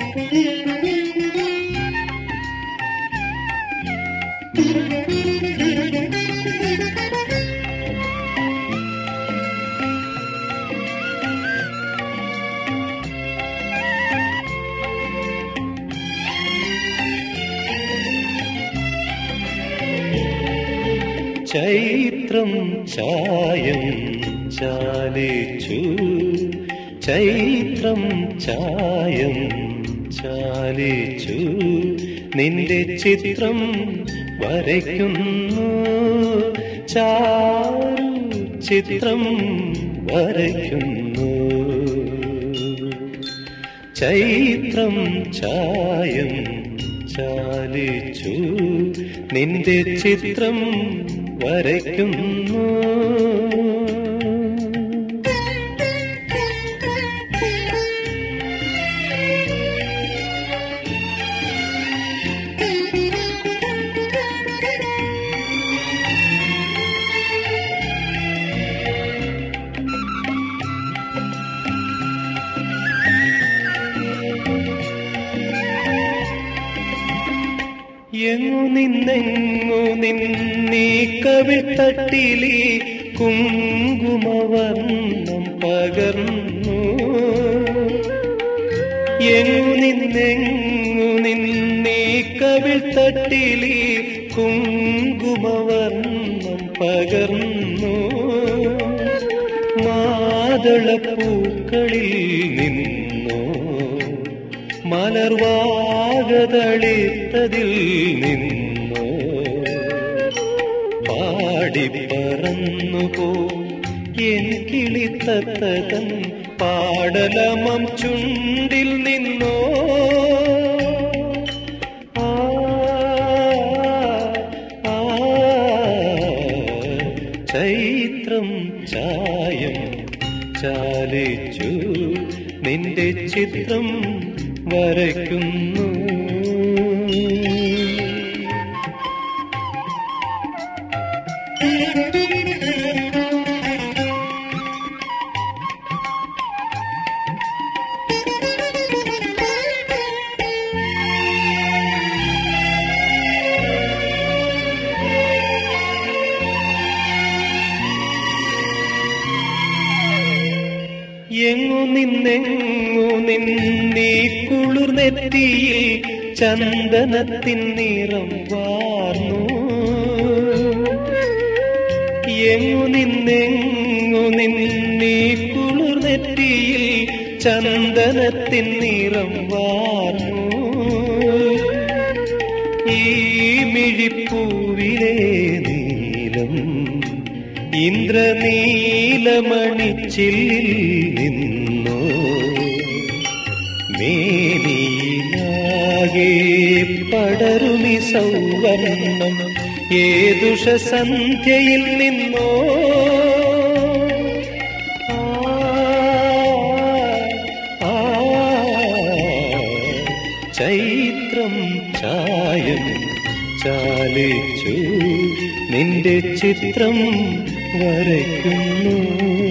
ചൈത്രം ചായം ചാലിച്ചു ചൈത്രം ചായം ചാലിച്ചു നിന്റെ ചിത്രം വരയ്ക്കുന്നു ചാരു ചിത്രം വരയ്ക്കുന്നു ചൈത്രം ചായം ചാലിച്ചു നിന്റെ ചിത്രം വരയ്ക്കുന്നു എങ്ങു നിന്നെങ്ങു നിന്നീ കവിത്തട്ടിലി കുങ്കുമവർണ്ണം പകർന്നു എങ്ങു നിന്നെങ്ങു നിന്നീ കവിത്തട്ടിലി കുങ്കുമവർണ്ണം പകർന്നു മാതളപ്പൂക്കളിൽ നിന്നോ മലർവാകതളിത്തതിൽ നിന്നോ പാടിപ്പറന്നു പോ എൻ കിളിത്തത്തതൻ പാടലമം ചുണ്ടിൽ നിന്നോ ആ, ആ, ചൈത്രം ചായം ചാലിച്ചു നിന്റെ ചിത്രം വരയ്ക്കുന്നു എങ്ങു നിന്നെങ്ങു നിന്നീ കുളിർനെറ്റിയിൽ ചന്ദനത്തിൻ നിറം വാർന്നു എങ്ങു നിന്നെങ്ങു നിന്നീ കുളിർനെറ്റിയിൽ ചന്ദനത്തിൻ നിറം വാർന്നു ഈ മിഴിപ്പൂവിലെ നീലം ഇന്ദ്രനീലമണിച്ചില്ലിൽ നിന്നോ മേനിയിലാകെ പടരുമി സൗവർണം ഏതുഷ സന്ധ്യയിൽ നിന്നോ ആ, ആ, ചൈത്രം ചായം ചാലിച്ചു നിന്റെ ചിത്രം വരയ്ക്കുന്നു